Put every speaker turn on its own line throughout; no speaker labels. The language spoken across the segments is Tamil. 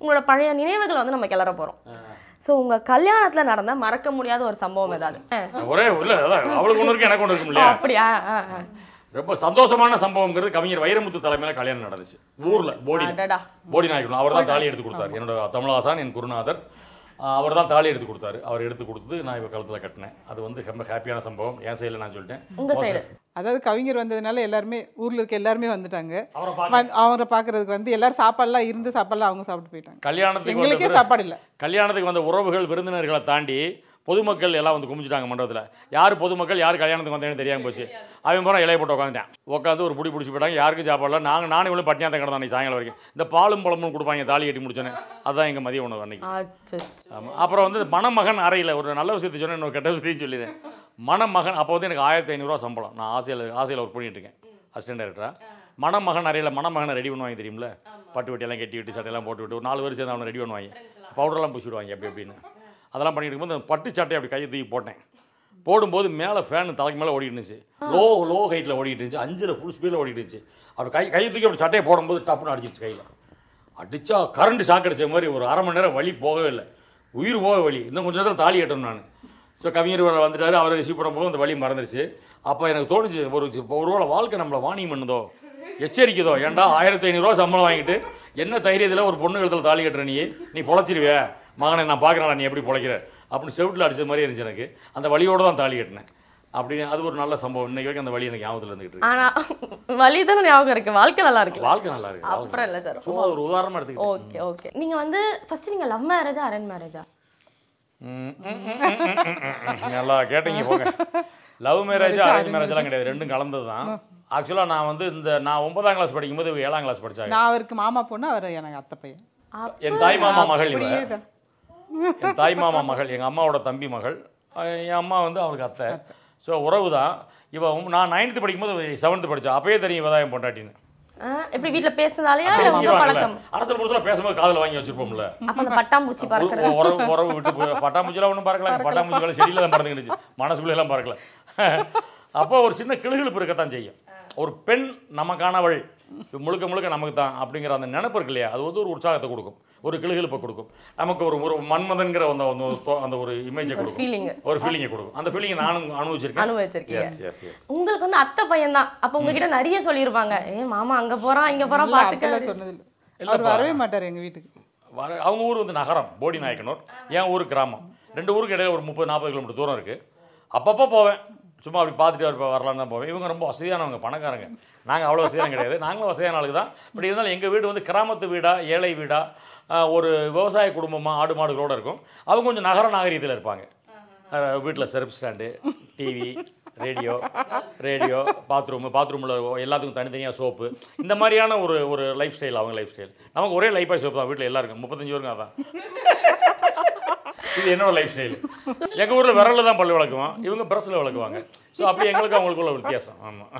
உங்களோட பழைய நினைவுகளை வந்து நம்ம கிளற போறோம் ஸோ உங்க கல்யாணத்துல நடந்த மறக்க முடியாத ஒரு சம்பவம் ஏதாவது
ஒரே இல்லை அதான் அவளுக்கு ஒன்று இருக்கு எனக்கு ஒன்று இருக்கும் இல்லையா
அப்படியா ஆ, ஆ.
ரொம்ப சந்தோஷமான சம்பவங்கிறது கவிஞர் வைரமுத்து தலைமையில கல்யாணம் நடந்துச்சு ஊர்ல போடி
அடடா.
போடி நாயக்கன் அவர் தான் தாலி எடுத்து கொடுத்தாரு என்னோட தமிழாசான் என் குருநாதர் அவர் தான் தாலி எடுத்து கொடுத்தாரு அவர் எடுத்து கொடுத்தது நான் இவ கழுத்தில் கட்டினேன் அது வந்து ரொம்ப ஹாப்பியான சம்பவம் என் சைடில் நான் சொல்லிட்டேன்
உங்க சைடு
அதாவது கவிஞர் வந்ததுனால எல்லாருமே ஊர்ல இருக்க எல்லாருமே வந்துட்டாங்க
அவரை பார்க்க
வந்து- அவரை பார்க்கறதுக்கு வந்து எல்லாரும் சாப்பாடுலாம் இருந்து சாப்பாடுலாம் அவங்க சாப்பிட்டு போயிட்டாங்க
கல்யாணத்துக்கு
எங்களுக்கே
வந்த
சாப்பாடு இல்லை
கல்யாணத்துக்கு வந்த உறவுகள் விருந்தினர்களை தாண்டி பொதுமக்கள் எல்லாம் வந்து குமிச்சிட்டாங்க மண்டபத்தில் யார் பொதுமக்கள் யார் கல்யாணத்துக்கு வந்தேன்னு தெரியாமல் போச்சு அவன் பூரா இலைய போட்டு உட்காந்துட்டான் உட்காந்து ஒரு புடி பிடிச்சி போயிட்டாங்க யாருக்கும் சாப்பாடுல நாங்கள் நானும் இவ்வளோ பட்டியாக தான் கிடந்தோம் அன்னைக்கு சாயங்காலம் வரைக்கும் இந்த பாலும் பழமும் கொடுப்பாங்க தாலி கட்டி முடிச்சோன்னே அதுதான் எங்கள் மதிய உணவு அன்னைக்கு
அச்சோ.
ஆமாம் அப்புறம் வந்து மணமகன் அறையில் ஒரு நல்ல விஷயத்தை சொன்னேன் இன்னொரு கெட்ட விஷயத்தையும் சொல்லிடுறேன் மணமகன் அப்போ வந்து எனக்கு ஆயிரத்தி ஐநூறுரூவா சம்பளம் நான் ஆசையில் ஆசையில் ஒர்க் பண்ணிட்டு இருக்கேன் அசிஸ்டன்ட் டைரக்டராக மணமகன் அறையில் மணமகனை ரெடி பண்ணுவாங்க தெரியுமில்ல பட்டு வெட்டியெல்லாம் கட்டி விட்டு சட்டையெல்லாம் போட்டு விட்டு ஒரு நாலு பேர் சேர்ந்து அவனை ரெடி பண்ணுவாங்க பவுடர்லாம் பூசி விடுவாங்க அப்படி அப்படின்னு அதெல்லாம் பண்ணிட்டு இருக்கும்போது அந்த பட்டு சட்டை அப்படி கையை தூக்கி போட்டேன் போடும்போது மேலே ஃபேன் தலைக்கு மேலே ஓடிட்டு இருந்துச்சு லோ லோ ஹைட்டில் ஓடிட்டு இருந்துச்சு அஞ்சில் ஃபுல் ஸ்பீடில் ஓடிட்டு இருந்துச்சு அப்படி கை கையை தூக்கி அப்படி சட்டையை போடும்போது டப்புன்னு அடிச்சிச்சு கையில் அடிச்சா கரண்ட் ஷாக் அடிச்ச மாதிரி ஒரு அரை மணி நேரம் வலி போகவே இல்லை உயிர் போக வலி இன்னும் கொஞ்சம் நேரத்தில் தாலி கட்டணும் நான் ஸோ கவிஞர் வேற வந்துட்டாரு அவரை ரிசீவ் பண்ணும்போது அந்த வலி மறந்துருச்சு அப்போ எனக்கு தோணுச்சு ஒரு ஒருவேளை வாழ்க்கை நம்மளை வாணியம் பண்ணுதோ எச்சரிக்குதோ ஏன்டா ஆயிரத்தி ஐநூறுரூவா சம்பளம் வாங்கிட்டு என்ன தைரியத்தில் ஒரு பொண்ணு கழுத்தில் தாலி கட்டுற நீ நீ பொழைச்சிருவே மகனை நான் பார்க்குறேன் நீ எப்படி பொழைக்கிற அப்படின்னு செவிட்டில் அடிச்ச மாதிரி இருந்துச்சு எனக்கு அந்த வழியோடு தான் தாலி கட்டினேன் அப்படின்னு அது ஒரு நல்ல சம்பவம் இன்னைக்கு வரைக்கும் அந்த வழி எனக்கு ஞாபகத்தில் இருந்துகிட்டு இருக்கு
ஆனா வலி தானே ஞாபகம் இருக்கு வாழ்க்கை நல்லா இருக்கு
வாழ்க்கை நல்லா இருக்கு வாழ்க்கை
அப்புறம் இல்ல சார்
சும்மா ஒரு உதாரணமாக எடுத்துக்கிட்டேன்
ஓகே ஓகே நீங்க வந்து ஃபர்ஸ்ட் நீங்க லவ் மேரேஜா அரேஞ்ச் மேரேஜா
ம், ம், ம், ம், ம், ம், ம். நல்லா கேட்டீங்க போங்க லவ் மேரேஜ் அரேஞ்ச் மேரேஜ்லாம் கிடையாது ரெண்டும் கலந்தது தான் ஆக்சுவலாக நான் வந்து இந்த நான் ஒன்பதாம் கிளாஸ் படிக்கும்போது இவ ஏழாம் கிளாஸ் படிச்சாங்க
நான் அவருக்கு மாமா பொண்ணு அவர் எனக்கு அத்தை பையன்
என் தாய் மாமா மகள் இவ
அப்படியே தான்.
என் தாய் மாமா மகள் எங்கள் அம்மாவோட தம்பி மகள் அஹ் என் அம்மா வந்து அவருக்கு அத்தை ஸோ உறவு தான் இவ உம்- நான் நைன்த்து படிக்கும்போது செவன்த்து படித்தேன் அப்பயே தெரியும் இவ தான் என் பொண்டாட்டின்னு
எப்படி வீட்ல பேசுனதாலயா இல்ல உங்க
பேசிக்குவாங்கல்ல.
பழக்கம்
அரசல் பொறுத்தல பேசும்போது காதில் வாங்கி வச்சிருப்போம்ல
அப்ப அந்த பட்டாம்பூச்சி பறக்கிறது
உ- உறவு உறவு விட்டு போய் பட்டாம்பூச்சிலாம் ஒன்றும் பறக்கல பட்டாம்பூச்சிகளை செடியில் தான் பறந்துக்கிடுச்சு மனசுக்குள்ள எல்லாம் பறக்கல அப்போ ஒரு சின்ன கிளுகிழுப்பு இருக்கத்தான் செய்யும் ஒரு பெண் நமக்கானவள் முழுக்க முழுக்க நமக்கு தான் அப்படிங்கிற அந்த நினைப்பு இருக்கு இல்லையா அது வந்து ஒரு உற்சாகத்தை கொடுக்கும் ஒரு கிளுகிழுப்பை கொடுக்கும் நமக்கு ஒரு ஒரு மன்மதன்கிற அந்த அந்த ஒரு தோ- அந்த ஒரு இமேஜை கொடுக்கும்
ஃபீலிங்
ஒரு ஃபீலிங்கை கொடுக்கும் அந்த ஃபீலிங்கை நானும் அனுபவிச்சிருக்கேன்
அனுபவிச்சிருக்கீங்க
எஸ் எஸ் எஸ்
உங்களுக்கு வந்து அத்தை பையன் தான் அப்ப உங்ககிட்ட நிறைய சொல்லியிருப்பாங்க ஏ மாமா அங்க போறான் இங்க போறான்
இல்ல,
பாத்துக்க
அப்படிலாம் சொன்னது இல்லை அவர் வரவே மாட்டார் எங்க வீட்டுக்கு
வர அவங்க ஊர் வந்து நகரம் போடி நாயக்கனூர் என் ஊர் கிராமம் ரெண்டு ஊருக்கு இடையில ஒரு முப்பது நாற்பது கிலோமீட்டர் தூரம் இருக்குது அப்பப்போ போவேன் சும்மா அப்படி பார்த்துட்டு வர வரலான்னு தான் போவேன் இவங்க ரொம்ப வசதியானவங்க பணக்காரங்க நாங்கள் அவ்வளோ வசதியான கிடையாது நாங்களும் வசதியான ஆளுக்கு தான் பட் இருந்தாலும் எங்கள் வீடு வந்து கிராமத்து வீடா ஏழை வீடா ஆஹ், ஒரு விவசாய குடும்பமாக ஆடு மாடுகளோடு இருக்கும் அவங்க கொஞ்சம் நகர நாகரீகத்தில் இருப்பாங்க வீட்டில் செருப்பு stand TV radio radio bathroom பாத்ரூமில் எல்லாத்துக்கும் தனித்தனியாக சோப்பு இந்த மாதிரியான ஒரு ஒரு லைஃப் ஸ்டைல் அவங்க லைஃப் ஸ்டைல் நமக்கு ஒரே லைஃப் பாய் சோப்பு தான் வீட்டில் எல்லாருக்கும் முப்பத்தஞ்சு பேருங்க அதான் இது என்னோட லைஃப் ஸ்டைல் எங்கள் ஊரில் விரலில் தான் பல்லு விளக்குவோம் இவங்க பிரஸில் விளக்குவாங்க ஸோ அப்படி எங்களுக்கு அவங்களுக்குள்ள வித்தியாசம் ஆமாம்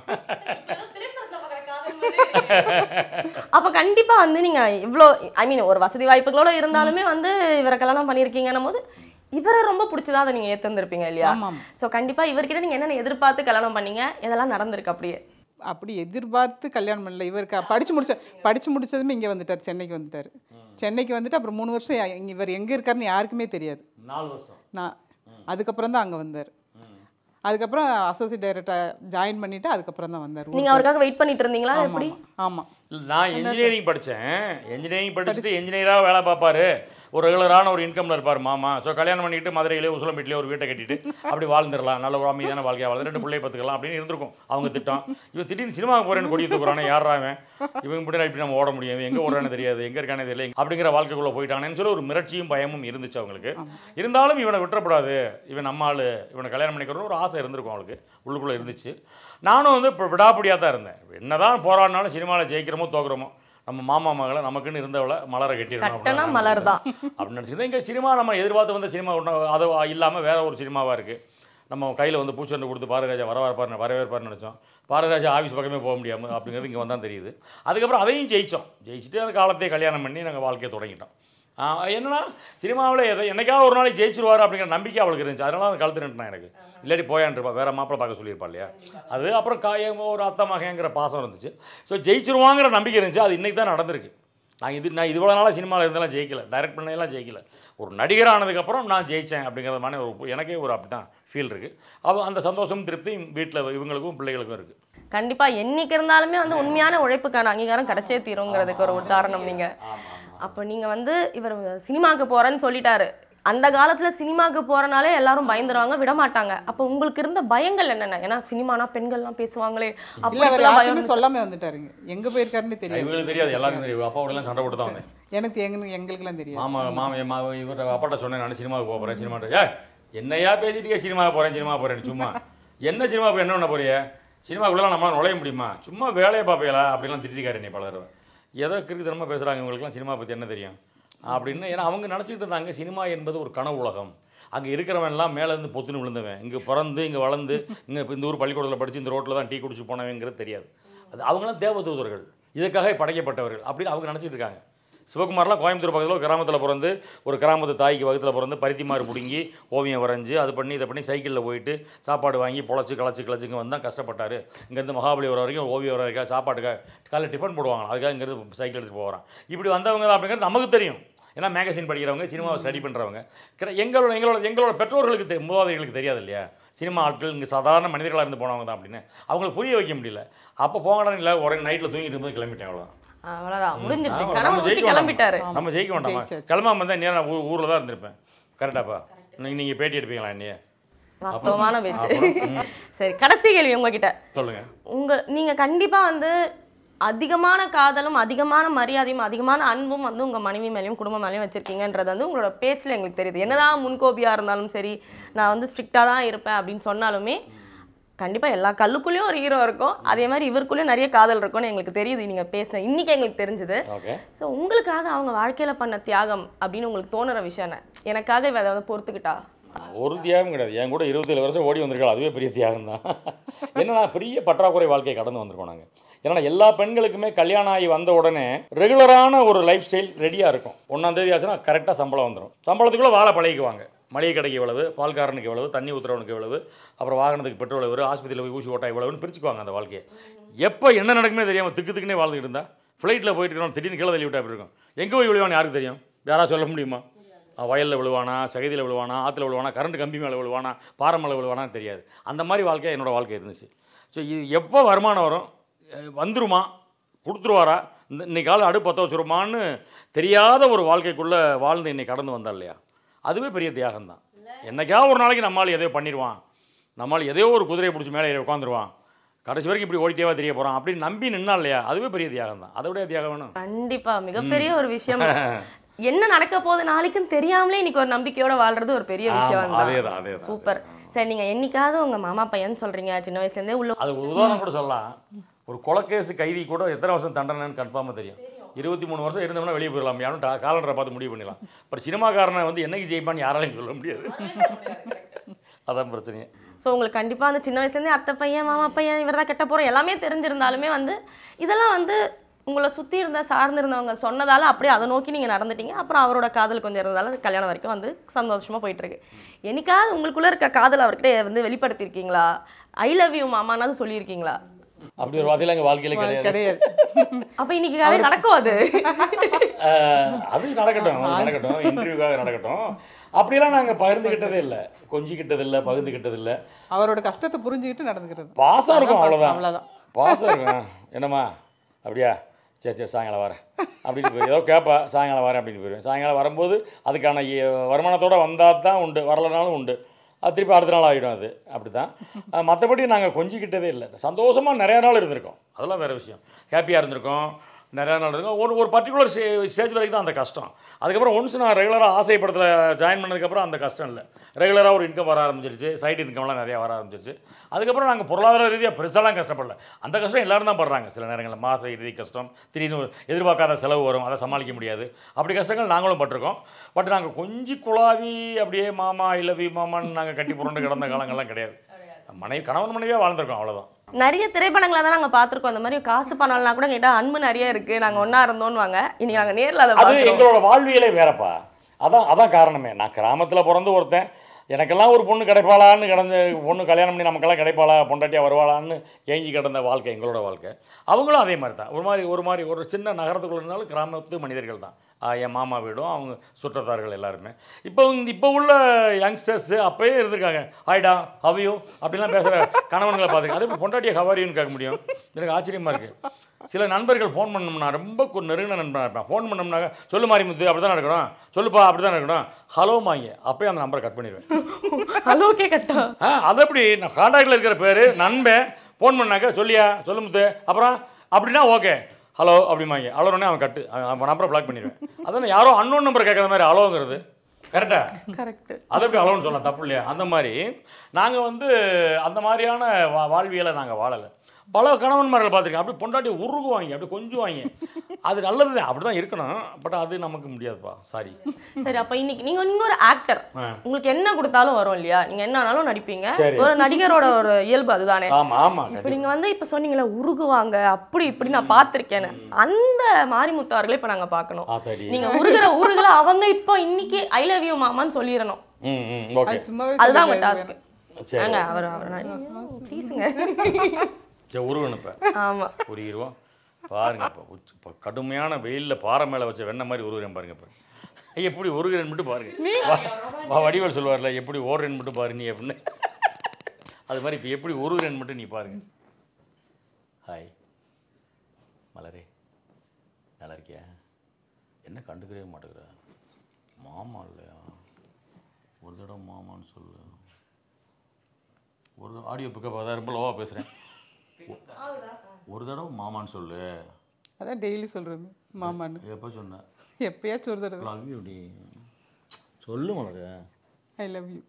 அப்ப கண்டிப்பா வந்து நீங்க இவ்ளோ ஐ மீன் ஒரு வசதி வாய்ப்புகளோட இருந்தாலுமே வந்து இவரை கல்யாணம் பண்ணிருக்கீங்கன்னும் போது இவரை ரொம்ப பிடிச்சதா அதை நீங்க ஏத்திருந்திருப்பீங்க இல்லையா
ஆமாம்
சோ கண்டிப்பா இவர்கிட்ட நீங்க என்னென்ன எதிர்பார்த்து கல்யாணம் பண்ணீங்க இதெல்லாம் நடந்திருக்கு அப்படியே
அப்படி எதிர்பார்த்து கல்யாணம் பண்ணல இவருக்கு படிச்சு முடிச்ச படிச்சு முடிச்சதுமே இங்கே வந்துட்டார் சென்னைக்கு வந்துட்டார் சென்னைக்கு வந்துட்டு அப்புறம் மூணு வருஷம் யா- இங்க இவர் எங்கே இருக்காருன்னு யாருக்குமே தெரியாது
நாலு வருஷம்
நான் அதுக்கப்புறம் தான் அங்கே வந்தார் அதுக்கப்புறம் அசோசியேட் டைரக்டர் ஜாயின் பண்ணிட்டு அதுக்கப்புறம் தான் வந்தார்
நீங்க அவருக்காக வெயிட் பண்ணிட்டு இருந்தீங்களா எப்படி
ஆமாம்
இல்ல, நான் இன்ஜினியரிங் படித்தேன் இன்ஜினியரிங் படிச்சுட்டு இன்ஜினியராக வேலை பார்ப்பாரு ஒரு ரெகுலரான ஒரு இன்கம்ல இருப்பார் மாமா ஸோ கல்யாணம் பண்ணிட்டு மதுரையிலே உசுலம்பேட்டிலே ஒரு வீட்டை கட்டிட்டு அப்படி வாழ்ந்துடலாம் நல்ல ஒரு அமைதியான வாழ்க்கையாக வாழ்ந்து ரெண்டு பிள்ளைய பார்த்துக்கலாம் அப்படின்னு இருந்திருக்கும் அவங்க திட்டம் இவன் திடீர்னு சினிமாவுக்கு போகிறேன்னு கொடி தூக்குறானே யாரா அவன் இவங்க இப்படி இப்படி நம்ம ஓட முடியாது எங்கே ஓடுறானே தெரியாது எங்கே இருக்கானே தெரியல அப்படிங்கிற வாழ்க்கைக்குள்ளே போயிட்டானேன்னு சொல்லி ஒரு மிரட்சியும் பயமும் இருந்துச்சு அவங்களுக்கு இருந்தாலும் இவனை விட்டுறப்படாது இவன் நம்ம ஆளு இவனை கல்யாணம் பண்ணிக்கிறோன்னு ஒரு ஆசை இருந்திருக்கும் அவளுக்கு உள்ளுக்குள்ளே இருந்துச்சு நானும் வந்து இப்போ விடாப்பிடியாக தான் இருந்தேன் என்னதான் போராடினாலும் சினிமாவில் ஜெயிக்கிறோமோ தோக்குறோமோ நம்ம மாமா மகளை நமக்குன்னு இருந்தவளை மலரை கட்டிடணும்
கட்டனா
அப்படின்னு
மலர் தான்
அப்படின்னு நினச்சிக்கிறேன் இங்கே சினிமா நம்ம எதிர்பார்த்து வந்த சினிமா ஒன்று அது இல்லாமல் வேற ஒரு சினிமாவாக இருக்குது நம்ம கையில் வந்து பூச்செண்டு கொடுத்து பாரதிராஜா வரவேற்பார் வரவேற்பார்னு நினச்சோம் பாரதிராஜா ஆஃபீஸ் பக்கமே போக முடியாமல் அப்படிங்கிறது இங்கே வந்தால் தெரியுது அதுக்கப்புறம் அதையும் ஜெயித்தோம் ஜெயிச்சுட்டு அந்த காலத்தையே கல்யாணம் பண்ணி நாங்கள் வாழ்க்கையை தொடங்கிட்டோம் ஆஹ் என்னன்னா சினிமாவில் எதை என்னைக்காவது ஒரு நாளைக்கு ஜெயிச்சிருவார் அப்படிங்கிற நம்பிக்கை அவளுக்கு இருந்துச்சு அதனால அந்த கழுத்து நின்றுனா எனக்கு இல்லாட்டி போயான்ருப்பா வேற மாப்பிள்ளை பார்க்க சொல்லியிருப்பா இல்லையா அது அப்புறம் காயம் ஒரு அத்தை மகங்கிற பாசம் இருந்துச்சு ஸோ ஜெயிச்சிருவாங்கிற நம்பிக்கை இருந்துச்சு அது இன்னைக்கு தான் நடந்திருக்கு நான் இது நான் இவ்வளோ நாளாக சினிமாவில் இருந்தெல்லாம் ஜெயிக்கல டைரக்ட் பண்ணையெல்லாம் ஜெயிக்கல ஒரு நடிகர் ஆனதுக்கப்புறம் நான் ஜெயித்தேன் அப்படிங்கிறது மாதிரி ஒரு எனக்கே ஒரு அப்படி தான் ஃபீல் இருக்குது அது அந்த சந்தோஷம் திருப்தியும் வீட்டில் இவங்களுக்கும் பிள்ளைகளுக்கும் இருக்குது
கண்டிப்பா என்னைக்கு இருந்தாலுமே வந்து உண்மையான உழைப்புக்கான அங்கீகாரம் கிடைச்சே தீருங்கிறதுக்கு ஒரு உதாரணம் நீங்க அப்போ நீங்க வந்து இவர் சினிமாக்கு போறேன்னு சொல்லிட்டாரு அந்த காலத்துல சினிமாக்கு போறனாலே எல்லாரும் பயந்துருவாங்க விட மாட்டாங்க அப்போ உங்களுக்கு இருந்த பயங்கள் என்னென்ன ஏன்னா சினிமானா பெண்கள்லாம் பேசுவாங்களே அப்போ
இல்ல அவர்
இப்படிலாம் பயம்
யாருக்குமே சொல்லாம வந்துட்டாருங்க எங்க போயிருக்காருன்னு தெரியாது
இவங்களுக்கு தெரியாது எல்லாருக்கும் தெரியும் அப்பாவோடலாம் சண்டை போட்டு தான் வந்தேன்
எனக்கு எங்க எங்களுக்குலாம் தெரியாது
மாமா மாமா மா இவர் அப்பாட்ட சொன்னேன் நான் சினிமாவுக்கு போக போகிறேன் சினிமாட்ட ஏ என்னையா பேசிட்டு சினிமாவுக்கு போகிறேன் சினிமா போகிறேன் சும்மா என்ன சினிமாவுக்கு என்ன பண்ண போறிய சினிமாக்குள்ளலாம் நம்மளால நுழைய முடியுமா சும்மா வேலையை பார்ப்பீங்களா அப்படிலாம் திட்டிருக்காரு என்னை பல தடவை ஏதோ கிறுக்குத்தனமாக பேசுகிறாங்க இவங்களுக்குலாம் சினிமா பற்றி என்ன தெரியும் அப்படின்னு ஏன்னா அவங்க நினச்சிக்கிட்டு இருந்தாங்க சினிமா என்பது ஒரு கனவு உலகம் அங்கே இருக்கிறவன்லாம் மேலேருந்து பொத்துன்னு விழுந்தவன் இங்கே பிறந்து இங்கே வளர்ந்து இங்கே இந்த ஊர் பள்ளிக்கூடத்தில் படித்து இந்த ரோட்டில் தான் டீ குடிச்சு போனவங்கிறது தெரியாது அது அவங்களாம் தேவதூதர்கள் இதுக்காக படைக்கப்பட்டவர்கள் அப்படின்னு அவங்க நினச்சிட்டு இருக்காங்க சிவகுமார்லாம் கோயம்புத்தூர் பக்கத்தில் ஒரு கிராமத்தில் பிறந்து ஒரு கிராமத்து தாய்க்கு வகுத்தில் பிறந்து பருத்தி மாறு பிடுங்கி ஓவியம் வரைஞ்சி அது பண்ணி இதை பண்ணி சைக்கிளில் போயிட்டு சாப்பாடு வாங்கி பொழைச்சி கிளச்சி கிளச்சிங்க வந்து தான் கஷ்டப்பட்டார் இங்கேருந்து மகாபலிபுரம் வரைக்கும் ஓவியம் வரைக்கா சாப்பாட்டுக்காக காலையில் டிஃபன் போடுவாங்க அதுக்காக இங்கேருந்து சைக்கிள் எடுத்துகிட்டு போகிறான் இப்படி வந்தவங்க தான் அப்படிங்கிறது நமக்கு தெரியும் ஏன்னா மேகசின் படிக்கிறவங்க சினிமாவை ஸ்டடி பண்ணுறவங்க எங்களோட எங்களோட எங்களோட பெற்றோர்களுக்கு தெ மூதாதைகளுக்கு தெரியாது இல்லையா சினிமா ஆட்கள் இங்கே சாதாரண மனிதர்களாக இருந்து போனவங்க தான் அப்படின்னு அவங்களுக்கு புரிய வைக்க முடியல அப்போ போங்கடா இல்லை உடனே நைட்டில் தூங்கிட்டு இருக்கும்போது கிளம்பிட்டேன் அவ்வளோதான்
அவ்வளவுதான் முடிஞ்சிருச்சு
ஆமா,
கனவு
நம்ம
ஊத்தி
ஜெயிக்க வேண்டாமா?
கிளம்பிட்டாரு
நம்ம ஜெயிக்க வேண்டாமா
ஜெயிச்சாச்சு.
கிளம்பாம வந்தால் நேரம் ஊர் ஊரில் தான் இருந்திருப்பேன் கரெக்டாப்பா நீங்கள் நீங்கள் பேட்டி எடுப்பீங்களா என்னைய
வாஸ்தவமான பேச்சு சரி கடைசி கேள்வி உங்ககிட்ட
சொல்லுங்கள்
உங்க நீங்க கண்டிப்பா வந்து அதிகமான காதலும் அதிகமான மரியாதையும் அதிகமான அன்பும் வந்து உங்க மனைவி மேலேயும் குடும்பம் மேலேயும் வச்சிருக்கீங்கன்றது வந்து உங்களோட பேச்சில் எங்களுக்கு தெரியுது என்னதான் முன்கோபியா இருந்தாலும் சரி நான் வந்து ஸ்ட்ரிக்டாக தான் இருப்பேன் அப்படின்னு சொன்னாலுமே கண்டிப்பா எல்லா கல்லுக்குள்ளேயும் ஒரு ஹீரோ இருக்கும் அதே மாதிரி இவருக்குள்ளேயும் நிறைய காதல் இருக்கும்னு எங்களுக்கு தெரியுது நீங்க பேசின இன்னைக்கு எங்களுக்கு தெரிஞ்சது
ஓகே
ஸோ உங்களுக்காக அவங்க வாழ்க்கையில பண்ண தியாகம் அப்படின்னு உங்களுக்கு தோணுற விஷயம் என்ன எனக்காக இவ அதை பொறுத்துக்கிட்டா
ஒரு தியாகம் கிடையாது என் கூட இருபத்தேழு வருஷம் ஓடி வந்திருக்காள் அதுவே பெரிய தியாகம் தான் என்னன்னா பெரிய பற்றாக்குறை வாழ்க்கையை கடந்து வந்திருக்கோம் நாங்கள் ஏன்னா எல்லா பெண்களுக்குமே கல்யாணம் ஆகி வந்த உடனே ரெகுலரான ஒரு லைஃப் ஸ்டைல் ரெடியாக இருக்கும் ஒன்றாம் தேதி ஆச்சுன்னா கரெக்டாக சம்பளம் வந்துடும் சம்பளத்துக்குள்ளே வாழை பழகிக்குவாங்க மளிகை கடைக்கு இவ்வளவு பால்காரனுக்கு இவ்வளவு தண்ணி ஊற்றுறவனுக்கு இவ்வளவு அப்புறம் வாகனத்துக்கு பெட்ரோல் இவ்வளவு ஆஸ்பத்திரியில் போய் ஊசி ஓட்டா இவ்வளவுன்னு பிரிச்சுக்குவாங்க அந்த வாழ்க்கையை எப்போ என்ன நடக்குமே தெரியாமல் திக்கு திக்குனே வாழ்ந்துட்டு இருந்தா ஃப்ளைட்டில் போயிட்டு இருக்கிறோம் திடீர்னு கீழே தள்ளி விட்டா அப்படி இருக்கும் எங்கே போய் விழுவான்னு யாருக்கு தெரியும் யாராவது சொல்ல முடியுமா வயலில் விழுவானா சகதியில் விழுவானா ஆற்றுல விழுவானா கரண்ட் கம்பி மேலே விழுவானா பாறை மேலே விழுவானான்னு தெரியாது அந்த மாதிரி வாழ்க்கை என்னோடய வாழ்க்கை இருந்துச்சு ஸோ இது எப்போ வருமானம் வரும் அஹ் வந்துருமா கொடுத்துருவாரா இந்த இன்னைக்கு காலம் அடுப்பு பற்ற வச்சுருமான்னு தெரியாத ஒரு வாழ்க்கைக்குள்ளே வாழ்ந்து இன்னைக்கு கடந்து வந்தா இல்லையா அதுவே பெரிய தியாகம் தான் என்னைக்காவது ஒரு நாளைக்கு நம்மால் எதையோ பண்ணிடுவான் நம்மால் எதையோ ஒரு குதிரையை பிடிச்சி மேலே ஏறி உட்காந்துருவான் கடைசி வரைக்கும் இப்படி ஓடிட்டேவா தெரிய போகிறான் அப்படின்னு நம்பி நின்னா இல்லையா அதுவே பெரிய தியாகம் தான் அதை விட தியாகம் வேணும்
கண்டிப்பா மிகப்பெரிய ஒரு விஷயம் என்ன நடக்க போகுது நாளைக்குன்னு தெரியாமலே இன்னைக்கு ஒரு நம்பிக்கையோட வாழ்றது ஒரு பெரிய விஷயம்
ஆமா,
தான்
அதேதான் அதேதான்
சூப்பர் சரி நீங்க என்னைக்காவது உங்க மாமா பையன் சொல்றீங்க சின்ன வயசுல இருந்தே உள்ள
அது ஒரு உதாரணம் கூட சொல்லலாம் ஒரு கொலக்கேஸ் கைதி கூட எத்தனை வருஷம் தண்டனைன்னு கன்ஃபார்மாக தெரியும் இருபத்தி மூணு வருஷம் இருந்தோம்னா வெளியே போயிடலாம் யாரும் காலண்டரை பார்த்து முடிவு பண்ணிடலாம் பட் சினிமாக்காரனை வந்து என்னைக்கு ஜெயிப்பான்னு யாராலையும் சொல்ல முடியாது அதான் பிரச்சனையே
ஸோ உங்களுக்கு கண்டிப்பா வந்து சின்ன வயசுல இருந்தே அத்தை பையன் மாமா பையன் இவர் தான் கெட்ட போறோம் எல்லாமே தெரிஞ்சிருந்தாலுமே வந்து இதெல்லாம் வந்து உங்களை சுத்தி இருந்த சார்ந்து இருந்தவங்க சொன்னதால அப்படியே அதை நோக்கி நீங்க நடந்துட்டீங்க அப்புறம் அவரோட காதல் கொஞ்சம் இருந்ததால கல்யாணம் வரைக்கும் வந்து சந்தோஷமா போயிட்டு இருக்கு என்னைக்காவது உங்களுக்குள்ள இருக்க காதல் அவர்கிட்ட வந்து வெளிப்படுத்தியிருக்கீங்களா ஐ லவ் யூ மாமானாவது சொல்லியிருக்கீங்களா
அப்படி ஒரு வார்த்தையில எங்கள் வாழ்க்கையில கிடையாது
கிடையாது
அப்ப இன்னைக்கு கதை நடக்கும் அது
ஆஹ், அது நடக்கட்டும் அது நடக்கட்டும் இன்டர்வியூக்காக நடக்கட்டும் அப்படியெல்லாம் நாங்கள் பகிர்ந்துக்கிட்டதே இல்லை கொஞ்சிக்கிட்டது இல்லை பகிர்ந்துக்கிட்டது இல்லை
அவரோட கஷ்டத்தை புரிஞ்சுக்கிட்டு நடந்துக்கிறது
பாசம் இருக்கும் அவ்வளோதான்
அவ்வளவுதான்
பாசம் இருக்கும் என்னம்மா அப்படியா சரி சரி சாயங்காலம் வரேன் அப்படின்னு போய் ஏதோ கேட்பா சாயங்காலம் வரேன் அப்படின்னு போயிடுவேன் சாயங்காலம் வரும்போது அதுக்கான இ- வருமானத்தோட வந்தால் தான் உண்டு வரலனாலும் உண்டு அது திருப்பி அடுத்த நாள் ஆகிடும் அது அப்படி தான் மற்றபடி நாங்கள் கொஞ்சிக்கிட்டதே இல்லை சந்தோஷமாக நிறைய நாள் இருந்திருக்கோம் அதெல்லாம் வேறு விஷயம் ஹாப்பியாக இருந்திருக்கோம் நிறையா நாள் இருக்கும் ஒரு ஒரு பர்டிகுலர் ஸ்டே ஸ்டேஜ் வரைக்கும் தான் அந்த கஷ்டம் அதுக்கப்புறம் ஒன்ஸ் நான் ரெகுலராக ஆசை படத்தில் ஜாயின் பண்ணதுக்கப்புறம் அந்த கஷ்டம் இல்லை ரெகுலராக ஒரு இன்கம் வர ஆரம்பிச்சிருச்சு சைடு இன்கம்லாம் நிறையா வர ஆரம்பிச்சிருச்சு அதுக்கப்புறம் நாங்கள் பொருளாதார ரீதியாக பெருசாலாம் கஷ்டப்படல அந்த கஷ்டம் எல்லாரும் தான் படுறாங்க சில நேரங்களில் மாத இறுதி கஷ்டம் திடீர்னு ஒரு எதிர்பார்க்காத செலவு வரும் அதை சமாளிக்க முடியாது அப்படி கஷ்டங்கள் நாங்களும் பட்டிருக்கோம் பட் நாங்கள் கொஞ்சி குழாவி அப்படியே மாமா இல்லவி மாமான்னு நாங்கள் கட்டி புரண்டு கிடந்த காலங்கள்லாம் கிடையாது மனைவி கணவன் மனைவியாக வாழ்ந்திருக்கோம் அவ்வளோதான்
நிறைய திரைப்படங்களை தான் நாங்க பார்த்திருக்கோம் அந்த மாதிரி காசு பணம்லாம் கூட கேட்டா அன்பு நிறைய இருக்கு நாங்க ஒண்ணா இருந்தோம்னு வாங்க இன்னைக்கு நாங்க நேர்ல அதை
அது
பார்க்கிறோம்
எங்களோட வாழ்வியலே வேறப்பா அதான் அதான் காரணமே நான் கிராமத்தில் பிறந்து ஒருத்தன் எனக்கெல்லாம் ஒரு பொண்ணு கிடைப்பாளான்னு கிடந்த பொண்ணு கல்யாணம் பண்ணி நமக்கெல்லாம் கிடைப்பாளா பொண்டாட்டியாக வருவாளான்னு ஏங்கி கிடந்த வாழ்க்கை எங்களோட வாழ்க்கை அவங்களும் அதே மாதிரி தான் ஒரு மாதிரி ஒரு மாதிரி ஒரு சின்ன நகரத்துக்குள்ள இருந்தாலும் கிராமத்து மனிதர்கள் தான் ஆஹ் என் மாமா வீடும் அவங்க சுற்றத்தார்கள் எல்லாருமே இப்போ வந்து இப்போ உள்ள யங்ஸ்டர்ஸ் அப்பயே இருந்திருக்காங்க ஹாய்டா ஹவியோ அப்படிலாம் பேசுகிற கணவன்களை பார்த்துருக்கேன் அதே மாதிரி பொண்டாட்டியை ஹவாரின்னு கேட்க முடியும் எனக்கு ஆச்சரியமாக இருக்குது சில நண்பர்கள் ஃபோன் பண்ணோம்னா ரொம்ப கு- நெருங்கின நண்பனாக இருப்பேன் ஃபோன் பண்ணோம்னாக்க சொல்லு மாரிமுத்து அப்படி தான் இருக்கணும் சொல்லுப்பா அப்படி தான் இருக்கணும் ஹலோ மாங்க அப்பயே அந்த நம்பரை கட் பண்ணிடுவேன்
ஹலோ கேட்கட்டா
ஆ அது எப்படி நான் காண்டாக்டில் இருக்கிற பேர் நண்பன் ஃபோன் பண்ணாக்க சொல்லியா சொல்லு முத்து அப்புறம் அப்படின்னா ஓகே ஹலோ அப்படிமாங்க அலோனே அவன் கட்டு அவன் அவன் நம்பரை பிளாக் பண்ணிடுவேன் அதான் யாரோ அன்னோன் நம்பர் கேட்குற மாதிரி அலோங்கிறது கரெக்டா
கரெக்ட்
அதை எப்படி அலோன்னு சொல்லலாம் தப்பு இல்லையா அந்த மாதிரி நாங்கள் வந்து அந்த மாதிரியான வா வாழ்வியலை நாங்கள் வாழலை பல கணவன்மார்கள் பார்த்துருக்கேன் அப்படி பொண்டாட்டி உருகுவாங்க அப்படி கொஞ்சுவாங்க அது நல்லது தான் அப்படி தான் இருக்கணும் பட் அது நமக்கு முடியாதுப்பா சாரி
சரி அப்ப இன்னைக்கு நீங்க நீங்க ஒரு ஆக்டர்
ஆ.
உங்களுக்கு என்ன கொடுத்தாலும் வரும் இல்லையா நீங்க என்ன ஆனாலும் நடிப்பீங்க
சரி.
ஒரு நடிகரோட ஒரு இயல்பு அதுதானே
ஆமாம் ஆமாம்
இப்ப நீங்க வந்து இப்ப சொன்னீங்களே உருகுவாங்க அப்படி இப்படி நான் பார்த்திருக்கேன்னு அந்த மாரிமுத்து அவர்களை இப்ப நாங்க பார்க்கணும்
ஆத்தாடி
நீங்க உருகுற ஊருகளை அவங்க இப்போ இன்னைக்கு ஐ லவ் யூ மாமான்னு சொல்லிடணும்
ம் ம் ஓகே
அது சும்மாவே
அதுதான் உங்க
சொல்லிடுறாரு.
டாஸ்க்
சரி
ஏங்க அவர் அவர் ப்ளீஸுங்க
சரி உருவணும் இப்போ
ஆமா
உருகிடுவோம் பாருங்க இப்போ உச்ச இப்போ கடுமையான வெயிலில் பாறை மேலே வச்ச வெண்ணெய் மாதிரி உருகிறேன் பாருங்க இப்போ எப்படி உருகிறேன் மட்டும் பாருங்க வா- வா வடிவேல் சொல்லுவார்ல எப்படி ஓடுறேன்னு மட்டும் பாரு நீ அப்படின்னு அது மாதிரி இப்போ எப்படி உருகிறேன் மட்டும் நீ பாருங்க ஹாய் மலரே நல்லா இருக்கியா என்ன கண்டுக்கவே மாட்டேங்கிற மாமா இல்லையா ஒரு தடவை மாமான்னு சொல்லு ஒரு ஆடியோ பிக்கப் அதான் ரொம்ப லோவாக பேசுகிறேன் ஒரு தடவை மாமான்னு சொல்லு
அதான் டெய்லி சொல்றது மாமான்னு
எப்போ சொன்னேன்
எப்பயாச்சும் ஒரு தடவை
லவ் யூ டி சொல்லு மலர
ஐ லவ் யூ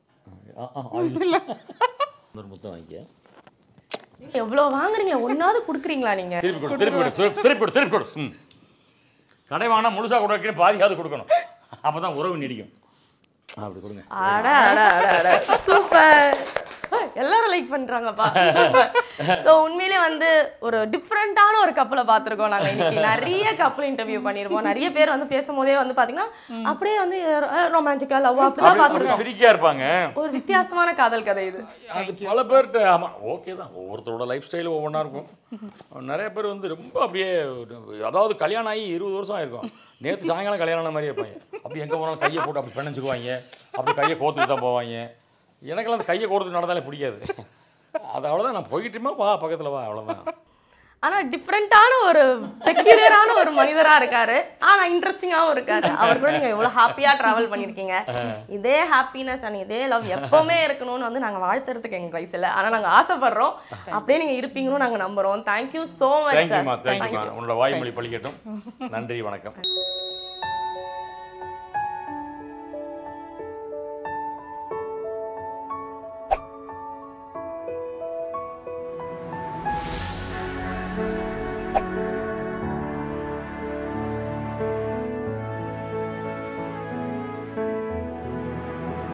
இன்னொரு முத்தம் வாங்கிக்க
எவ்வளவு வாங்குறீங்க ஒன்னாவது குடுக்குறீங்களா நீங்க
திருப்பி கொடு திருப்பி கொடு திருப்பி- திருப்பி கொடு திருப்பி கொடு ம் கடை வாங்கினா முழுசாக கொடுக்கணும் பாதியாவது கொடுக்கணும் அப்போ தான் உறவு நீடிக்கும் ஆ, அப்படி கொடுங்க
அட அட அட அட சூப்பர் எல்லாரும் லைக் பண்றாங்கப்பா ஸோ உண்மையிலே வந்து ஒரு டிஃப்ரெண்டான ஒரு கப்பலை பார்த்துருக்கோம் நாங்க இன்னைக்கு நிறைய கப்பல் இன்டர்வியூ பண்ணிருப்போம் நிறைய பேர் வந்து பேசும்போதே வந்து பாத்தீங்கன்னா அப்படியே வந்து ரொமான்டிக்கா லவ் அப்படிதான்
அப்படி
பார்த்துருக்கோம்
ஃப்ரீக்கியாக இருப்பாங்க
ஒரு வித்தியாசமான காதல் கதை இது
அது பல பேர்கிட்ட ஆமாம் ஓகே தான் ஒவ்வொருத்தரோட லைஃப் ஸ்டைல் ஒவ்வொன்றா இருக்கும் நிறைய பேர் வந்து ரொம்ப அப்படியே ஒரு- அதாவது கல்யாணம் ஆகி இருபது வருஷம் ஆயிருக்கும் நேற்று சாயங்காலம் கல்யாணம் ஆன மாதிரி இருப்பாங்க அப்படி எங்கே போனாலும் கையை போட்டு அப்படி பிணைஞ்சுக்குவாங்க அப்படி கையை கோத்துட்டு தான் போவாங்க எனக்கெல்லாம் அந்த கையை கோர்த்துட்டு நடந்தாலே பிடிக்காது அது அவ்வளோதான் நான் போய்கிட்டுமா வா பக்கத்தில் வா அவ்வளோதான்
ஆனா டிஃப்ரெண்டான ஒரு பெக்யூலியரான ஒரு மனிதரா இருக்காரு ஆனா இன்ட்ரெஸ்டிங்காவும் இருக்காரு அவர் கூட நீங்க எவ்வளவு ஹாப்பியா டிராவல் பண்ணிருக்கீங்க இதே ஹாப்பினஸ் அண்ட் இதே லவ் எப்பவுமே இருக்கணும்னு வந்து நாங்க வாழ்த்துறதுக்கு எங்க வயசுல ஆனா நாங்க ஆசைப்படுறோம் அப்படியே நீங்க இருப்பீங்கன்னு நாங்க நம்புறோம் தேங்க்யூ சோ மச்
தேங்க்யூமா
சார்
தேங்க்யூமா உன்னோட வாய்மொழி பழிக்கட்டும் நன்றி வணக்கம்